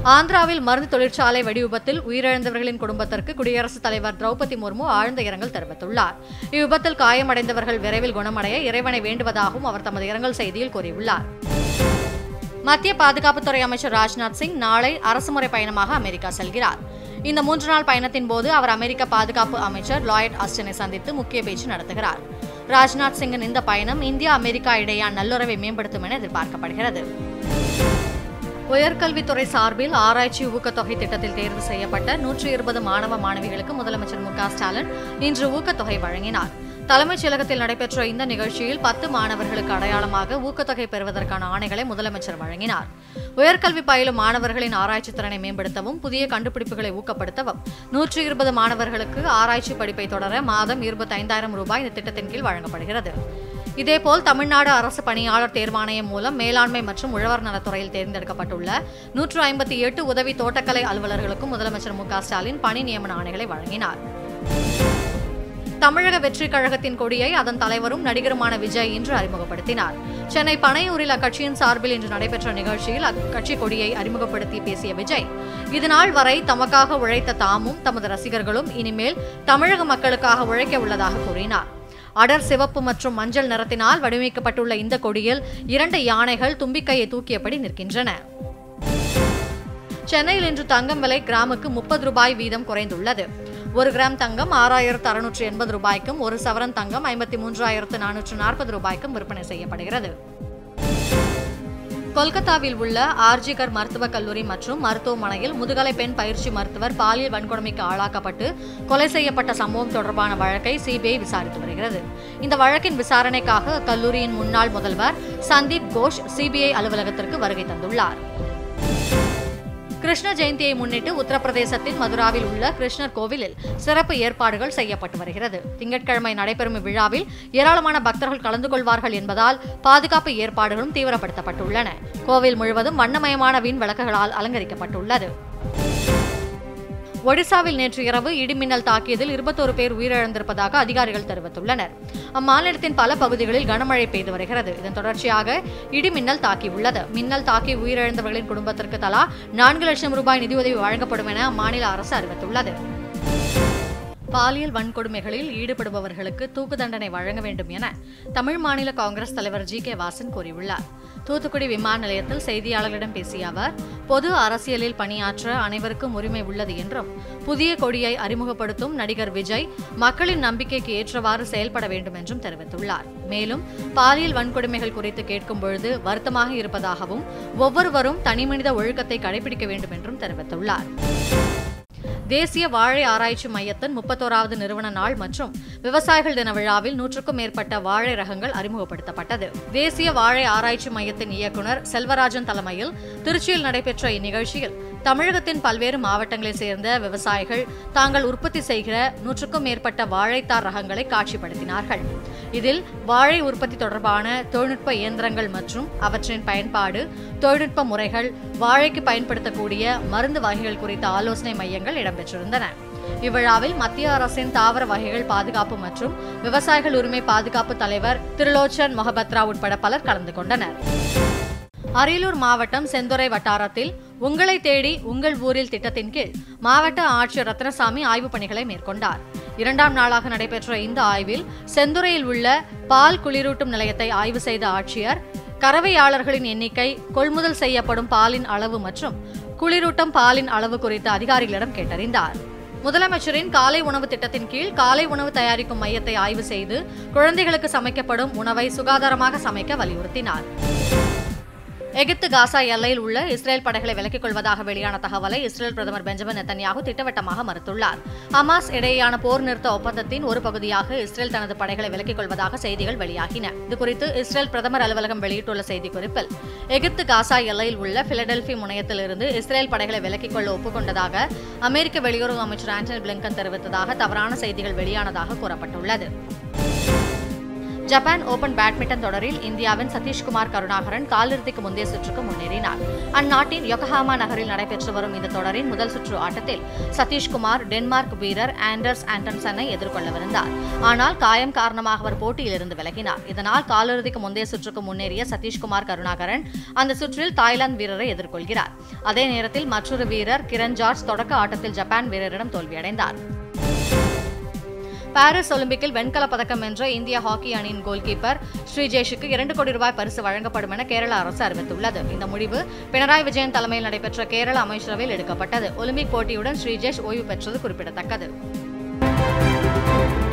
ஆந்திராவில் மருந்து தொழிற்சாலை வெடி விபத்தில் உயிரிழந்தவர்களின் குடும்பத்திற்கு குடியரசுத் தலைவர் திரௌபதி முர்மு ஆழ்ந்த இரங்கல் தெரிவித்துள்ளார் இவ்விபத்தில் காயமடைந்தவர்கள் விரைவில் குணமடைய இறைவனை வேண்டுவதாகவும் அவர் தமது இரங்கல் செய்தியில் கூறியுள்ளார் மத்திய பாதுகாப்புத்துறை அமைச்சர் ராஜ்நாத் சிங் நாளை அரசுமுறை பயணமாக அமெரிக்கா செல்கிறார் இந்த மூன்று நாள் பயணத்தின் போது அவர் அமெரிக்க பாதுகாப்பு அமைச்சர் லாய்ட் ஆஸ்டினை சந்தித்து முக்கிய பேச்சு நடத்துகிறார் ராஜ்நாத் சிங்கின் இந்த பயணம் இந்தியா அமெரிக்கா இடையேயான நல்லுறவை மேம்படுத்தும் என எதிர்பார்க்கப்படுகிறது உயர்கல்வித்துறை சார்பில் ஆராய்ச்சி ஊக்கத்தொகை திட்டத்தில் தேர்வு செய்யப்பட்ட நூற்றி இருபது மாணவ மாணவிகளுக்கு முதலமைச்சர் மு க ஸ்டாலின் இன்று ஊக்கத்தொகை வழங்கினார் தலைமைச் செயலகத்தில் நடைபெற்ற இந்த நிகழ்ச்சியில் பத்து மாணவர்களுக்கு அடையாளமாக ஊக்கத்தொகை பெறுவதற்கான ஆணைகளை முதலமைச்சர் வழங்கினார் உயர்கல்வி பயிலும் மாணவர்களின் ஆராய்ச்சி திறனை மேம்படுத்தவும் புதிய கண்டுபிடிப்புகளை ஊக்கப்படுத்தவும் நூற்றி இருபது மாணவர்களுக்கு ஆராய்ச்சி படிப்பை தொடர மாதம் இருபத்தைந்தாயிரம் ரூபாய் இந்த திட்டத்தின் கீழ் வழங்கப்படுகிறது இதேபோல் தமிழ்நாடு அரசு பணியாளர் தேர்வாணையம் மூலம் மேலாண்மை மற்றும் உழவர் நலத்துறையில் தேர்ந்தெடுக்கப்பட்டுள்ள நூற்று ஐம்பத்தி எட்டு உதவி தோட்டக்கலை அலுவலர்களுக்கும் முதலமைச்சர் மு க ஸ்டாலின் பணி நியமன ஆணைகளை வழங்கினார் தமிழக வெற்றிக் கழகத்தின் கொடியை அதன் தலைவரும் நடிகருமான விஜய் இன்று அறிமுகப்படுத்தினார் சென்னை பனையூரில் அக்கட்சியின் சார்பில் இன்று நடைபெற்ற நிகழ்ச்சியில் அக்கட்சி கொடியை அறிமுகப்படுத்தி பேசிய விஜய் இதுநாள் வரை தமக்காக உழைத்த தாமும் தமது ரசிகர்களும் இனிமேல் தமிழக மக்களுக்காக உழைக்க உள்ளதாக கூறினார் அடர் சிவப்பு மற்றும் மஞ்சள் நிறத்தினால் வடிவமைக்கப்பட்டுள்ள இந்த கொடியில் இரண்டு யானைகள் தும்பிக்கையை தூக்கியபடி நிற்கின்றன சென்னையில் இன்று தங்கம் விலை கிராமுக்கு முப்பது ரூபாய் வீதம் குறைந்துள்ளது ஒரு கிராம் தங்கம் ஆறாயிரத்து அறுநூற்று எண்பது ரூபாய்க்கும் ஒரு சவரன் தங்கம் ஐம்பத்தி மூன்றாயிரத்து நானூற்று நாற்பது ரூபாய்க்கும் விற்பனை செய்யப்படுகிறது கொல்கத்தாவில் உள்ள ஆர்ஜிகர் மருத்துவக் கல்லூரி மற்றும் மருத்துவமனையில் முதுகலை பெண் பயிற்சி மருத்துவர் பாலியல் வன்கொடுமைக்கு ஆளாக்கப்பட்டு கொலை செய்யப்பட்ட சம்பவம் தொடர்பான வழக்கை சிபிஐ விசாரித்து வருகிறது இந்த வழக்கின் விசாரணைக்காக அக்கல்லூரியின் முன்னாள் முதல்வர் சந்தீப் கோஷ் சிபிஐ அலுவலகத்திற்கு வருகை தந்துள்ளார் கிருஷ்ண ஜெயந்தியை முன்னிட்டு உத்தரப்பிரதேசத்தின் மதுராவில் உள்ள கிருஷ்ணர் கோவிலில் சிறப்பு ஏற்பாடுகள் செய்யப்பட்டு வருகிறது திங்கட்கிழமை நடைபெறும் இவ்விழாவில் ஏராளமான பக்தர்கள் கலந்து கொள்வார்கள் என்பதால் பாதுகாப்பு ஏற்பாடுகளும் தீவிரப்படுத்தப்பட்டுள்ளன கோவில் முழுவதும் வண்ணமயமான விண் விளக்குகளால் அலங்கரிக்கப்பட்டுள்ளது ஒடிசாவில் நேற்று இரவு இடிமின்னல் தாக்கியதில் இருபத்தோரு பேர் உயிரிழந்திருப்பதாக அதிகாரிகள் தெரிவித்துள்ளனர் அம்மாநிலத்தின் பல பகுதிகளில் கனமழை பெய்து வருகிறது இதன் தொடர்ச்சியாக இடிமின்னல் தாக்கியுள்ளது மின்னல் தாக்கி உயிரிழந்தவர்களின் குடும்பத்திற்கு தலா நான்கு லட்சம் ரூபாய் நிதியுதவி வழங்கப்படும் என அம்மாநில அரசு அறிவித்துள்ளது பாலியல் வன்கொடுமைகளில் ஈடுபடுபவர்களுக்கு தூக்கு தண்டனை வழங்க வேண்டும் என தமிழ் மாநில காங்கிரஸ் தலைவர் ஜி கே வாசன் கூறியுள்ளார் தூத்துக்குடி விமான நிலையத்தில் செய்தியாளர்களிடம் பேசிய அவர் பொது அரசியலில் பணியாற்ற அனைவருக்கும் உரிமை உள்ளது என்றும் புதிய கொடியை அறிமுகப்படுத்தும் நடிகர் விஜய் மக்களின் நம்பிக்கைக்கு ஏற்றவாறு செயல்பட வேண்டும் என்றும் தெரிவித்துள்ளார் மேலும் பாலியல் வன்கொடுமைகள் குறித்து கேட்கும் பொழுது வருத்தமாக இருப்பதாகவும் ஒவ்வொருவரும் தனிமனித ஒழுக்கத்தை கடைபிடிக்க வேண்டும் என்றும் தெரிவித்துள்ளார் தேசிய வாழை ஆராய்ச்சி மையத்தின் முப்பத்தோராவது நிறுவன நாள் மற்றும் விவசாயிகள் தின விழாவில் நூற்றுக்கும் மேற்பட்ட வாழை ரகங்கள் அறிமுகப்படுத்தப்பட்டது தேசிய வாழை ஆராய்ச்சி மையத்தின் இயக்குநர் செல்வராஜன் தலைமையில் திருச்சியில் நடைபெற்ற இந்நிகழ்ச்சியில் தமிழகத்தின் பல்வேறு மாவட்டங்களைச் சேர்ந்த விவசாயிகள் தாங்கள் உற்பத்தி செய்கிற நூற்றுக்கும் மேற்பட்ட வாழைத்தார் ரகங்களை காட்சிப்படுத்தினார்கள் இதில் வாழை உற்பத்தி தொடர்பான தொழில்நுட்ப இயந்திரங்கள் மற்றும் அவற்றின் பயன்பாடு தொழில்நுட்ப முறைகள் வாழைக்கு பயன்படுத்தக்கூடிய மருந்து வகைகள் குறித்த ஆலோசனை மையங்கள் இடம்பெற்றிருந்தன இவ்விழாவில் மத்திய அரசின் தாவர வகைகள் பாதுகாப்பு மற்றும் விவசாயிகள் உரிமை பாதுகாப்பு தலைவர் திருலோச்சன் மொஹபத்ரா உட்பட பலர் கலந்து கொண்டனர் அரியலூர் மாவட்டம் செந்துறை வட்டாரத்தில் உங்களை தேடி உங்கள் ஊரில் திட்டத்தின் கீழ் மாவட்ட ஆட்சியர் ரத்னசாமி ஆய்வுப் பணிகளை மேற்கொண்டார் இரண்டாம் நாளாக நடைபெற்ற இந்த ஆய்வில் செந்துறையில் உள்ள பால் குளிரூட்டும் நிலையத்தை ஆய்வு செய்த ஆட்சியர் கறவையாளர்களின் எண்ணிக்கை கொள்முதல் செய்யப்படும் பாலின் அளவு மற்றும் குளிரூட்டும் பாலின் அளவு குறித்து அதிகாரிகளிடம் கேட்டறிந்தார் முதலமைச்சரின் காலை உணவு திட்டத்தின் கீழ் காலை உணவு தயாரிக்கும் மையத்தை ஆய்வு செய்து குழந்தைகளுக்கு சமைக்கப்படும் உணவை சுகாதாரமாக சமைக்க வலியுறுத்தினார் எகிப்து காசா எல்லையில் உள்ள இஸ்ரேல் படைகளை விலக்கிக் கொள்வதாக வெளியான தகவலை இஸ்ரேல் பிரதமர் பெஞ்சமின் நெத்தன்யாகு திட்டவட்டமாக மறுத்துள்ளார் ஹமாஸ் இடையேயான போர் நிறுத்த ஒப்பந்தத்தின் ஒரு பகுதியாக இஸ்ரேல் தனது படைகளை விலக்கிக் கொள்வதாக செய்திகள் வெளியாகின இதுகுறித்து இஸ்ரேல் பிரதமர் அலுவலகம் வெளியிட்டுள்ள செய்திக்குறிப்பில் எகிப்து காசா எல்லையில் உள்ள பிலடெல்பி முனையத்திலிருந்து இஸ்ரேல் படைகளை விலக்கிக் கொள்ள ஒப்புக்கொண்டதாக அமெரிக்க வெளியுறவு அமைச்சர் ஆண்டனி பிளிங்கன் தெரிவித்ததாக தவறான செய்திகள் வெளியானதாக கூறப்பட்டுள்ளது ஜப்பான் ஓபன் பேட்மிண்டன் தொடரில் இந்தியாவின் சதீஷ்குமார் கருணாகரன் காலிறுதிக்கு முந்தைய சுற்றுக்கு முன்னேறினார் அந்நாட்டின் யொகஹாமா நகரில் நடைபெற்று வரும் இந்த தொடரின் முதல் சுற்று ஆட்டத்தில் சதீஷ்குமார் டென்மார்க் வீரர் ஆண்டர்ஸ் ஆண்டன்சனை எதிர்கொள்ளவிருந்தார் ஆனால் காயம் காரணமாக அவர் போட்டியிலிருந்து விலகினார் இதனால் காலிறுதிக்கு முந்தைய சுற்றுக்கு முன்னேறிய சதீஷ்குமார் கருணாகரன் அந்த சுற்றில் தாய்லாந்து வீரரை எதிர்கொள்கிறார் அதே நேரத்தில் மற்றொரு வீரர் கிரண் ஜார்ஜ் தொடக்க ஆட்டத்தில் ஜப்பான் வீரரிடம் தோல்வியடைந்தார் பாரிஸ் ஒலிம்பிக்கில் வெண்கலப் பதக்கம் வென்ற இந்திய ஹாக்கி அணியின் கோல்கீப்பர் ஸ்ரீஜேஷுக்கு இரண்டு கோடி ரூபாய் பரிசு வழங்கப்படும் என கேரள அரசு அறிவித்துள்ளது இந்த முடிவு பினராயி விஜயன் தலைமையில் நடைபெற்ற கேரள அமைச்சரவையில் எடுக்கப்பட்டது ஒலிம்பிக் போட்டியுடன் ஸ்ரீஜேஷ் ஓய்வு பெற்றது குறிப்பிடத்தக்கது